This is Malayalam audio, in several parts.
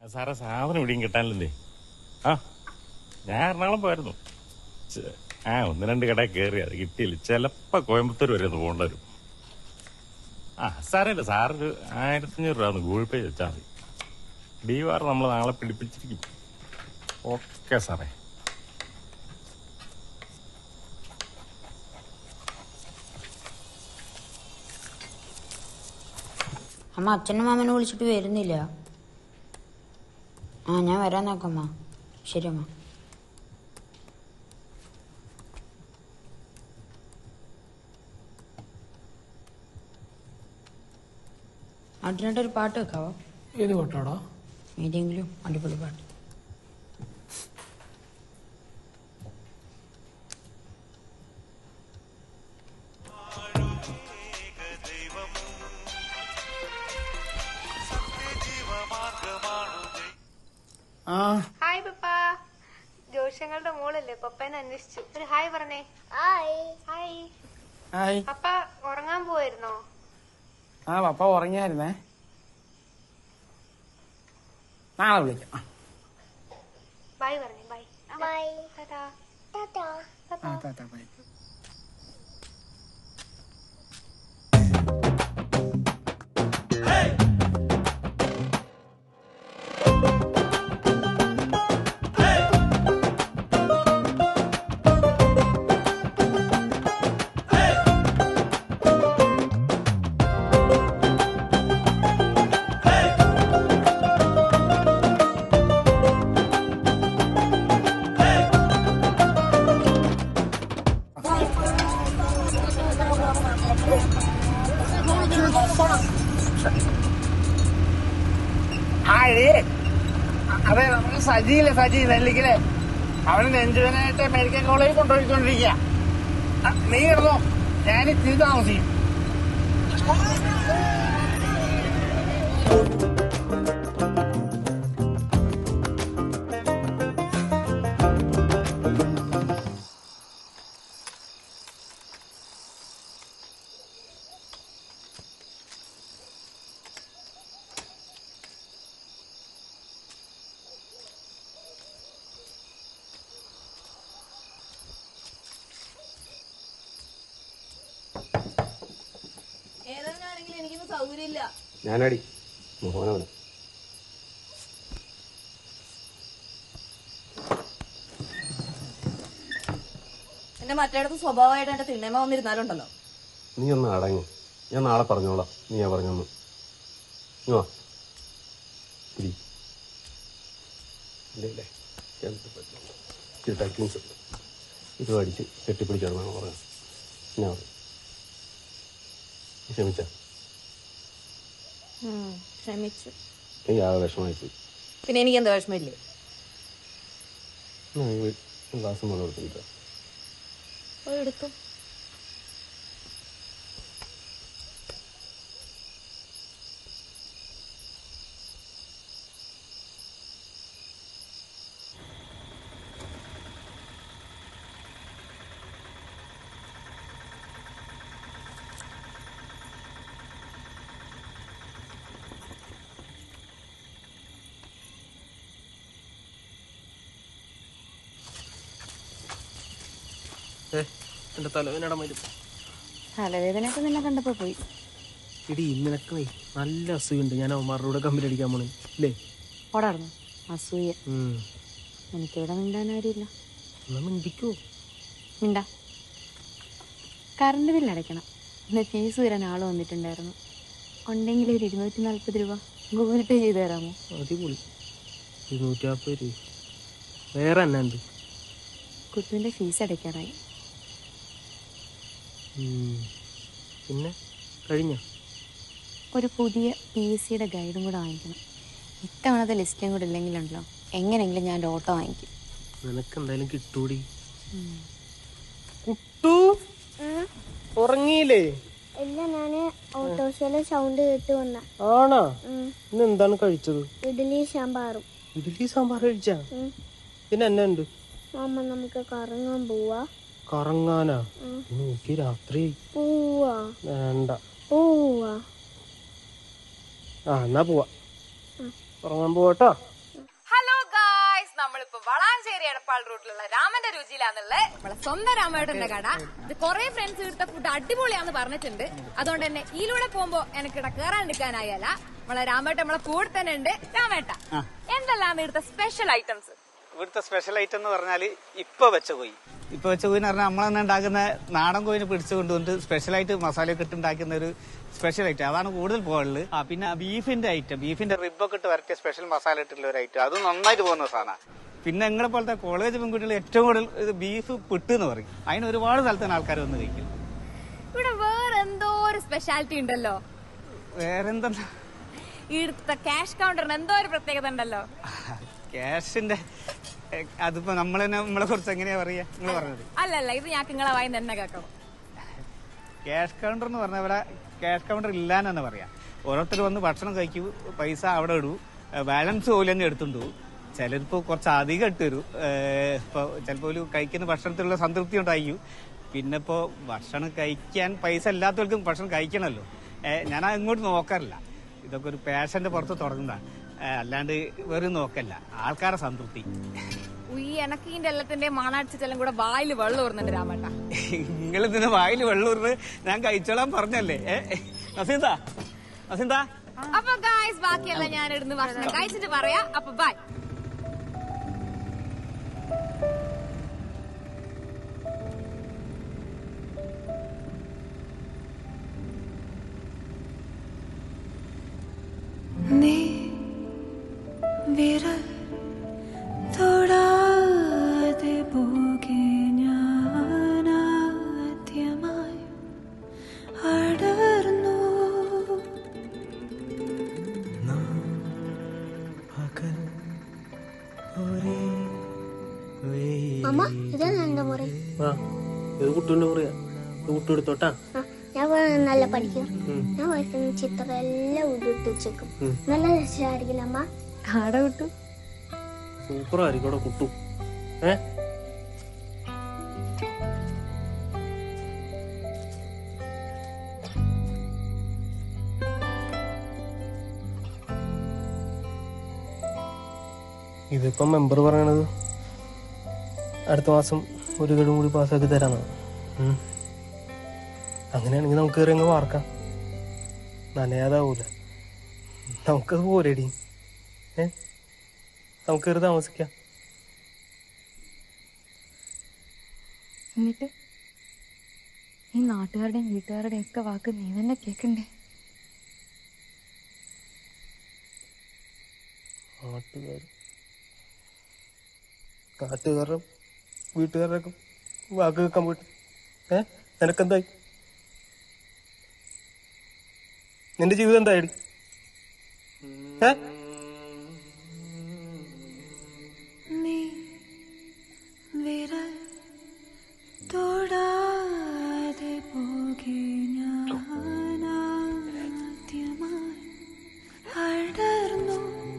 സാറേ സാധനം ഇവിടെയും കിട്ടാനില്ലേ ആ ഞാൻ എറണാകുളം പോയിരുന്നു ചെ- ആ ഒന്ന് രണ്ട് കട കയറി അത് കിട്ടിയില്ല ചിലപ്പോ കോയമ്പത്തൂർ വരെ ഒന്ന് പോകേണ്ടി വരും ആ സാരമില്ല സാറൊരു ആയിരത്തഞ്ഞൂറ് രൂപ ഒന്ന് ഗൂഗിൾ പേ വെച്ചാൽ മതി ഡി ആർ നമ്മൾ നാളെ പിടിപ്പിച്ചിരിക്കും ഓക്കെ സാറേ അമ്മ അച്ഛനും മാമനെ വിളിച്ചിട്ട് വരുന്നില്ല ആ ഞാൻ വരാൻ നോക്കമ്മ ശരി അമ്മ അടിനായിട്ട് ഒരു പാട്ട് വെക്കാവോ ഏത് പാട്ടാടാ ഏതെങ്കിലും അടിപൊളി പാട്ട് ആ ഹായ് പപ്പ ജോഷ്യങ്ങളുടെ മോളല്ലേ പപ്പേനെ അന്വേഷിച്ചു ഒരു ഹായ് പറഞ്ഞേ ഹായ് ഹായ് ഹായ് പപ്പ ഉറങ്ങാൻ പോവായിരുന്നോ ആ പപ്പ ഉറങ്ങിയായിരുന്നേ നാളെ വിളിക്കാം ബൈ പറഞ്ഞേ ബൈ ബൈ ടാറ്റാ ടാറ്റാ ആ ടാറ്റാ ബൈ ഹായ് അതെ നമുക്ക് സജിയില്ലേ സജി നെല്ലിക്കലെ അവന് നെഞ്ചുവനായിട്ട് മെഡിക്കൽ കോളേജിൽ കൊണ്ടുപോയിക്കൊണ്ടിരിക്കുക നീ കിടന്നോ ഞാൻ ഇത്തിരി താമസിക്കും ഏതെങ്കിലും എനിക്കൊന്നും സൗകര്യമില്ല ഞാനടി മോഹനവന് എന്റെ മറ്റേടത്ത് സ്വഭാവമായിട്ട് എന്റെ തിണ്ണേമ വന്നിരുന്നാലുണ്ടല്ലോ നീ ഒന്ന് അടങ്ങ് ഞാൻ നാളെ പറഞ്ഞോളാം നീ ഞാൻ പറഞ്ഞൊന്ന് നീ വാ ഇരി. ഇല്ല ഇല്ലേ എനിക്ക് പറ്റില്ല. ഇച്ചിരി ടക്കിങ്സ് ഉണ്ട് ഇത് അടിച്ച് കെട്ടിപ്പിടിക്കാണെന്നാണ് പറഞ്ഞത് ഞാൻ പറയും നീ ക്ഷമിച്ച ക്ഷമിച്ചു എനിക്ക് ആകെ വിഷമായി പോയി പിന്നെ എനിക്ക് എന്താ വിഷമില്ലേ ഞാൻ ഈ ഗ്ലാസ് മുതൽ കൊടുത്തില്ല പോയി എടുത്തു എന്റെ തലവേനട മരും തലവേദനയൊക്കെ നിന്നെ കണ്ടപ്പോ പോയി ഇടി നിനക്ക് നല്ല അസുഖമുണ്ട് ഞാൻ അവന്മാരുടെ കൂടെ കമ്പനി അടിക്കാൻ പോണേ അല്ലേ ഓടാർന്നു അസൂയ ഉം. എനിക്കിവിടെ മിണ്ടാൻ ആരുമില്ല എന്നാ മിണ്ടിക്കോ മിണ്ടാ കറണ്ട് ബില്ല് അടയ്ക്കണം ഇന്ന് ഫീസ് തരാൻ ആള് വന്നിട്ടുണ്ടായിരുന്നു ഉണ്ടെങ്കിൽ ഒരു ഇരുന്നൂറ്റി നാൽപ്പത് രൂപ ഗൂഗിൾ പേ ചെയ്ത് തരാമോ അടിപൊളി ഇരുന്നൂറ്റി നാൽപ്പത് രൂപ വേറെ എന്നാ ഉണ്ട് കുട്ടുവിന്റെ ഫീസ് അടയ്ക്കാറായി ഉം. പിന്നെ കഴിഞ്ഞ ഒരു പുതിയ പി എസ് സിയുടെ ഗൈഡും കൂടെ വാങ്ങിക്കണം ഇത്തവണത്തെ ലിസ്റ്റും കൂടെ ഇല്ലെങ്കിലുണ്ടല്ലോ എങ്ങനെയെങ്കിലും ഞാൻ ഒരു ഓട്ടോ വാങ്ങിക്കും നിനക്ക് എന്തായാലും കിട്ടൂടി കുട്ടു ഉറങ്ങിയില്ലേ ഇല്ല ഞാന് ഓട്ടോറിക്ഷയിലെ സൗണ്ട് കേട്ട് വന്ന ആണാ ഇന്ന് എന്താണ് കഴിച്ചത് ഇഡ്ഡലി സാമ്പാറും ഇഡ്ഡലി സാമ്പാർ കഴിച്ചാ ഉം. പിന്നെ എന്നാ ഉണ്ട് മാമ നമുക്ക് കറങ്ങാൻ പോവാ കറങ്ങാനാ നോക്കി രാത്രി പോവാ വേണ്ട പോവാ ആ എന്നാ പോവാ ഉറങ്ങാൻ പോവാട്ടോ മേപ്പാൾ റൂട്ടിലുള്ള രാമന്റെ രുചിയിലാന്നുള്ള നമ്മളെ സ്വന്തം രാമേട്ടന്റെ കട ഇത് കുറെ ഫ്രണ്ട്സ് എടുത്ത ഫുഡ് അടിപൊളിയാന്ന് പറഞ്ഞിട്ടുണ്ട് അതുകൊണ്ട് തന്നെ ഇതിലൂടെ പോകുമ്പോ എനിക്കിടെ കേറാൻ നിൽക്കാനായല്ല നമ്മളെ രാമേട്ട നമ്മളെ കൂടെ തന്നെ ഉണ്ട് രാമേട്ട എന്തെല്ലാം ഇവിടുത്തെ സ്പെഷ്യൽ ഐറ്റംസ് ഇവിടുത്തെ സ്പെഷ്യൽ ഐറ്റം എന്ന് പറഞ്ഞാൽ ഇപ്പൊ വെച്ച കോഴി ഇപ്പൊ വെച്ച കോഴി എന്ന് പറഞ്ഞാൽ നമ്മൾ തന്നെ ഉണ്ടാക്കുന്ന നാടൻ കോഴിനെ പിടിച്ചു കൊണ്ടുവന്നിട്ട് സ്പെഷ്യലായിട്ട് മസാലയൊക്കെ ഇട്ട് ഉണ്ടാക്കുന്ന ഒരു സ്പെഷ്യൽ ഐറ്റം അതാണ് കൂടുതൽ പോകുന്നത് ആ പിന്നെ ബീഫിന്റെ ഐറ്റം ബീഫിന്റെ റിബൊക്കെ ഇട്ട് വരട്ടിയ സ്പെഷ്യൽ മസാല ഇട്ടിട്ടുള്ള ഒരു ഐറ്റം അത് നന്നായിട്ട് പോകുന്ന സാധനമാണ് പിന്നെ നിങ്ങളെ പോലത്തെ കോളേജ് പെൺകുട്ടികൾ ഏറ്റവും കൂടുതൽ ഇത് ബീഫ് പിട്ട് എന്ന് പറയും അതിന് ഒരുപാട് സ്ഥലത്താണ് ആൾക്കാർ വന്ന് കഴിക്കും ഇവിടെ വേറെ എന്തോ ഒരു സ്പെഷ്യാലിറ്റി ഉണ്ടല്ലോ വേറെന്താ ഇവിടുത്തെ ക്യാഷ് കൗണ്ടറിന് എന്തോ ഒരു പ്രത്യേകത ഉണ്ടല്ലോ ക്യാഷിന്റെ എ, അതിപ്പോ നമ്മൾ തന്നെ നമ്മളെ കുറിച്ച് എങ്ങനെയാ പറയാ നിങ്ങൾ പറഞ്ഞത് അല്ലല്ല ഇത് ഞാൻ നിങ്ങളെ വായി തന്നെ കേൾക്കണം ക്യാഷ് കൗണ്ടർ എന്ന് പറഞ്ഞാൽ ഇവിടെ ക്യാഷ് കൗണ്ടർ ഇല്ലാന്ന് തന്നെ പറയാം ഓരോരുത്തർ വന്ന് ഭക്ഷണം കഴിക്കൂ പൈസ അവിടെ ഇടൂ ബാലൻസ് പോലെ തന്നെ എടുത്തുകൊണ്ട് പോകും ചിലരിപ്പോൾ കുറച്ച് അധികം ഇട്ട് തരും ഇപ്പോൾ ചിലപ്പോൾ ഒരു കഴിക്കുന്ന ഭക്ഷണത്തിലുള്ള സംതൃപ്തി ഉണ്ടായിരിക്കും പിന്നെ ഇപ്പോൾ ഭക്ഷണം കഴിക്കാൻ പൈസ ഇല്ലാത്തവർക്കും ഭക്ഷണം കഴിക്കണമല്ലോ ഏഹ് ഞാൻ ഇങ്ങോട്ട് നോക്കാറില്ല ഇതൊക്കെ ഒരു പാഷന്റെ പുറത്ത് തുടങ്ങുന്നതാണ് ഏഹ് അല്ലാണ്ട് വെറും നോക്കല്ല ആൾക്കാരെ സംതൃപ്തി ഈ എനക്കിന്റെ എല്ലാത്തിന്റെ മണടിച്ചിട്ടെല്ലാം കൂടെ വായിൽ വെള്ളം ഊർന്നുണ്ട് രാമേട്ട നിങ്ങൾ ഇതിന് വായിൽ വെള്ളൂറിന് ഞാൻ കഴിച്ചോളാൻ പറഞ്ഞല്ലേ ഏ നസീന്ത നസീന്ത അപ്പൊ ഗായ്സ് ബാക്കിയെല്ലാം ഞാൻ ഇടുന്ന് ഭക്ഷണം കഴിച്ചിട്ട് പറയാ അപ്പൊ ബൈ നീ വിരൽ തൊടാതെ പോകെ ഞാനാദ്യമായി അടർന്നു അമ്മ ഇതല്ല എന്റെ മുറി ആ ഇത് കുട്ടുവിന്റെ മുറിയാ ഇത് കുട്ടു എടുത്തോട്ടാ ആ, ഞാൻ വളരെ നല്ല പഠിക്കും ഞാൻ വരയ്ക്കുന്ന ചിത്രം എല്ലാം ഉടുത്ത് വെച്ചേക്കും നല്ല രസമായിരിക്കില്ല അമ്മ ആടെ വിട്ടു സൂപ്പർ ആയിരിക്കും അവിടെ കുട്ടു ഏ ഇതിപ്പം മെമ്പർ പറയണത് അടുത്ത മാസം ഒരു ഗഡും കൂടി പാസ്സാക്കി തരാന്നാണ് ഉം. അങ്ങനെയാണെങ്കിൽ നമുക്ക് കയറി അങ്ങ് വാർക്കാം നനയാതാവൂല നമുക്കത് പോരേടി ഏ നമുക്ക് കയറി താമസിക്കാം എന്നിട്ട് ഈ നാട്ടുകാരുടെയും വീട്ടുകാരുടെയും ഒക്കെ വാക്ക് നീ തന്നെ കേക്കണ്ടേ നാട്ടുകാർ നാട്ടുകാരുടെ വീട്ടുകാരുടെ ഒക്കെ വാക്ക് കേൾക്കാൻ പോയിട്ട് ഏ നിനക്കെന്തായി നിന്റെ ജീവിതം എന്തായി ഏ നീ വിരൽ തൊടാതെ പോകെ ഞാനാദ്യമായി അടർന്നു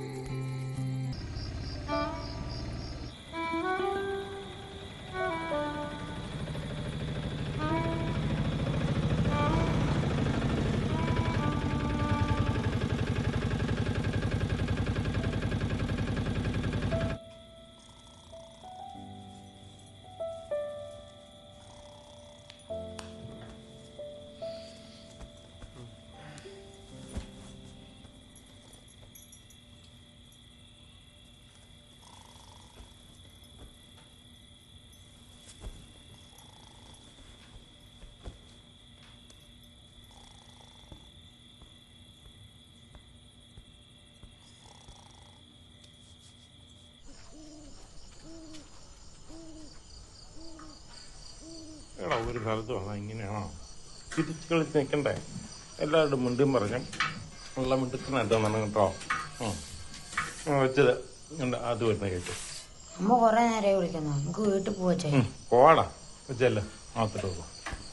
എടാ ഒരു സ്ഥലത്ത് വന്നാൽ ഇങ്ങനെയാണോ തിരിച്ച് കളിച്ച് നിൽക്കണ്ടേ എല്ലാവരുടെ മുണ്ടും പറഞ്ഞ് നല്ല മിടുക്കനായിട്ട് വന്നു കേട്ടോ ഉം. ആ, വെച്ചത് ഉണ്ട്, അത് വരുന്ന കേട്ടു അമ്മ കൊറേ നേരമായി വിളിക്കുന്നു നമുക്ക് വീട്ടിൽ പോവച്ചേ പോവാടാ വെച്ചല്ലേ മാത്രമേ ഉള്ളൂ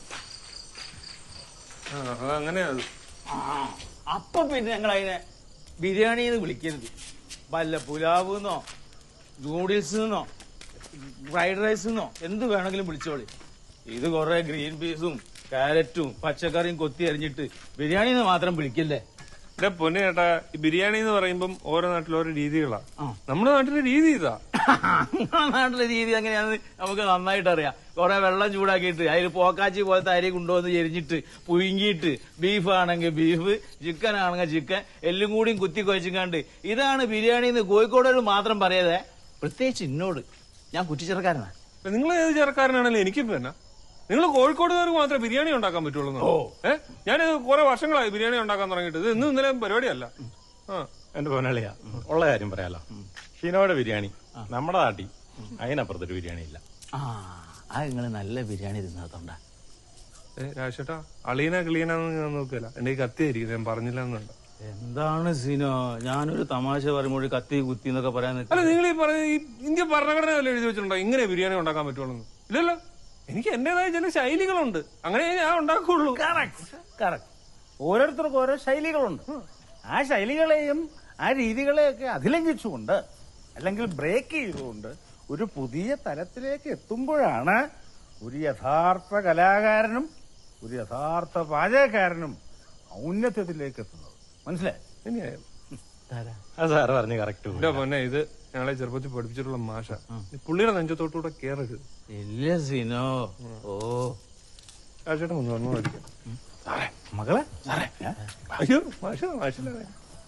ആ അതങ്ങനെയാ അത് അപ്പൊ പിന്നെ ഞങ്ങൾ അതിനെ ബിരിയാണി എന്ന് വിളിക്കരുത് വല്ല പുലാവ് എന്നോ നൂഡിൽസ് എന്നോ ഫ്രൈഡ് റൈസ് എന്നോ എന്ത് വേണമെങ്കിലും വിളിച്ചോളി ഇത് കുറെ ഗ്രീൻ പീസും കാരറ്റും പച്ചക്കറിയും കൊത്തി അരിഞ്ഞിട്ട് ബിരിയാണി എന്ന് മാത്രം വിളിക്കല്ലേ എന്റെ പൊന്നു ചേട്ടാ ഈ ബിരിയാണി എന്ന് പറയുമ്പം ഓരോ നാട്ടിൽ ഓരോ രീതികളാ നമ്മുടെ നാട്ടിലെ രീതി ഇതാ നിങ്ങളുടെ നാട്ടിലെ രീതി എങ്ങനെയാണെന്ന് നമുക്ക് നന്നായിട്ട് അറിയാം കുറെ വെള്ളം ചൂടാക്കിയിട്ട് അതിൽ പോക്കാച്ചി പോലത്തെ അരി കൊണ്ടുവന്ന് എരിഞ്ഞിട്ട് പുഴുങ്ങിയിട്ട് ബീഫ് ആണെങ്കിൽ ബീഫ് ചിക്കൻ ആണെങ്കിൽ ചിക്കൻ എല്ലും കൂടിയും കുത്തി കുഴച്ചിക്കാണ്ട് ഇതാണ് ബിരിയാണി എന്ന് കോഴിക്കോടുകൾ മാത്രം പറയാതെ പ്രത്യേകിച്ച് എന്നോട് ഞാൻ കുറ്റിച്ചെറുക്കാരനാ നിങ്ങൾ ഏത് ചെറുക്കാരനാണല്ലോ എനിക്കും തന്നെ നിങ്ങൾ കോഴിക്കോടുകാർക്ക് മാത്രമേ ബിരിയാണി ഉണ്ടാക്കാൻ പറ്റുള്ളൂ ഓ. ഏ ഞാൻ കുറെ വർഷങ്ങളായി ബിരിയാണി ഉണ്ടാക്കാൻ തുടങ്ങിയിട്ട് ഇത് ഇന്നും ഇന്നലെ പരിപാടിയല്ല ആ എന്റെ പൊന്നളിയാ ഉള്ള കാര്യം പറയാലോ ഷിനോയുടെ ബിരിയാണി നമ്മുടെ നാട്ടിൽ അതിനപ്പുറത്തൊരു ബിരിയാണി ഇല്ല ആ ആ നിങ്ങൾ നല്ല ബിരിയാണി തിന്നാത്തോണ്ടാ ഏ രാജേട്ടാ അളീന ക്ലീനാന്ന് ഞാൻ നോക്കില്ല എന്റെ ഈ കത്തിയായിരിക്കും ഞാൻ പറഞ്ഞില്ല എന്നുണ്ട് എന്താണ് സീനോ ഞാനൊരു തമാശ പറയുമ്പോൾ കത്തി കുത്തി എന്നൊക്കെ പറയാൻ നിൽക്ക- അല്ല നിങ്ങൾ ഈ പറഞ്ഞ ഈ ഇന്ത്യ ഭരണഘടന വല്ല എഴുതി വെച്ചിട്ടുണ്ടോ ഇങ്ങനെ ബിരിയാണി ഉണ്ടാക്കാൻ പറ്റുള്ളൂ ഇല്ലല്ലോ എനിക്ക് എന്റേതായ ചില ശൈലികളുണ്ട് അങ്ങനെ ഞാൻ ഉണ്ടാക്കുള്ളൂ കറക്റ്റ് ഓരോരുത്തർക്കും ഓരോ ശൈലികളുണ്ട് ആ ശൈലികളെയും ആ രീതികളെയൊക്കെ അതിലംഘിച്ചുകൊണ്ട് അല്ലെങ്കിൽ ബ്രേക്ക് ചെയ്തുകൊണ്ട് ഒരു പുതിയ തലത്തിലേക്ക് എത്തുമ്പോഴാണ് ഒരു യഥാർത്ഥ കലാകാരനും ഒരു യഥാർത്ഥ പാചകക്കാരനും ഔന്നത്യത്തിലേക്ക് എത്തുന്നത് മനസ്സിലായി ഇനിയായോ അത് സാറ് പറഞ്ഞ് കറക്റ്റ് എന്റെ പൊന്നെ ഇത് ഞങ്ങളെ ചെറുപ്പത്തിൽ പഠിപ്പിച്ചിട്ടുള്ള മാഷ ഈ പുള്ളിയുടെ നെഞ്ചത്തോട്ടുകൂടെ കേറരുത് ഇല്ല സീനോ ഓ രാജേട്ടൻ ഒന്ന് വന്നു പഠിക്കാം മകളെ സാറേ അയ്യോ മാഷ മാഷിലാണ്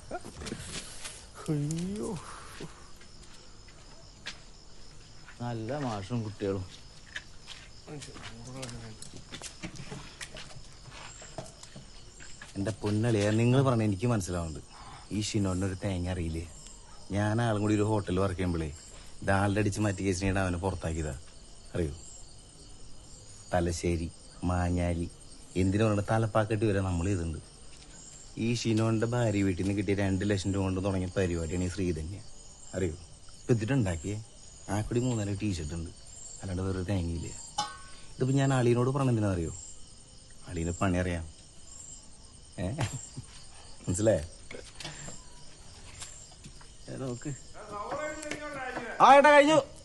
അയ്യോ നല്ല മാഷും കുട്ടികളും എന്റെ പൊന്നളിയ നിങ്ങൾ പറഞ്ഞ എനിക്ക് മനസ്സിലാവുന്നുണ്ട് ഈ ഷിനോടിന് ഒരു തേങ്ങ അറിയില്ലേ ഞാൻ ആളും കൂടി ഒരു ഹോട്ടലിൽ വർക്ക് ചെയ്യുമ്പോഴേ ദാളുടെ അടിച്ച് മറ്റു കേസിനായിട്ട് അവനെ പുറത്താക്കിയതാ അറിയോ തലശ്ശേരി മാഞ്ഞാലി എന്തിനു പറഞ്ഞ തലപ്പാക്കെട്ടി വരെ നമ്മൾ ചെയ്തിട്ടുണ്ട് ഈ ഷിനോന്റെ ഭാര്യ വീട്ടിൽ നിന്ന് കിട്ടിയ രണ്ട് ലക്ഷം രൂപ കൊണ്ട് തുടങ്ങിയ പരിപാടിയാണ് ഈ ശ്രീധന്യ അറിയോ ഇപ്പൊ ഇതിട്ടുണ്ടാക്കിയേ ആ കൂടി മൂന്നാല് ടീഷർട്ട് ഉണ്ട് അല്ലാണ്ട് വേറെ തേങ്ങയില്ല ഇതിപ്പോ ഞാൻ അളീനോട് പറഞ്ഞെന്തിനാ അറിയോ അളീന് പണി അറിയാം ഏ മനസ്സിലായോ നോക്ക് ആ ഏട്ടാ കഴിഞ്ഞു